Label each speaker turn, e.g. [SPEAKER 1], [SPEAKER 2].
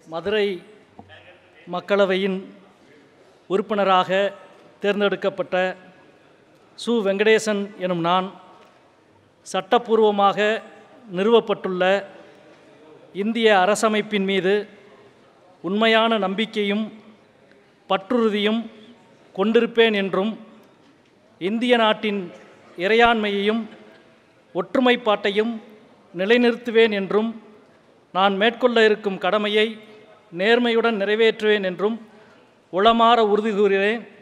[SPEAKER 1] மதுரை மக்களவையின் உறுப்பினராக தேர்ந்தெடுக்கப்பட்ட சு வெங்கடேசன் எனும் நான் சட்டப்பூர்வமாக நிறுவப்பட்டுள்ள இந்திய அரசமைப்பின் மீது உண்மையான நம்பிக்கையும் பற்றுறுதியும் கொண்டிருப்பேன் என்றும் இந்திய நாட்டின் இறையாண்மையையும் ஒற்றுமைப்பாட்டையும் நிலைநிறுத்துவேன் என்றும் நான் மேற்கொள்ள இருக்கும் கடமையை நேர்மையுடன் நிறைவேற்றுவேன் என்றும் உளமாற உறுதி கூறுகிறேன்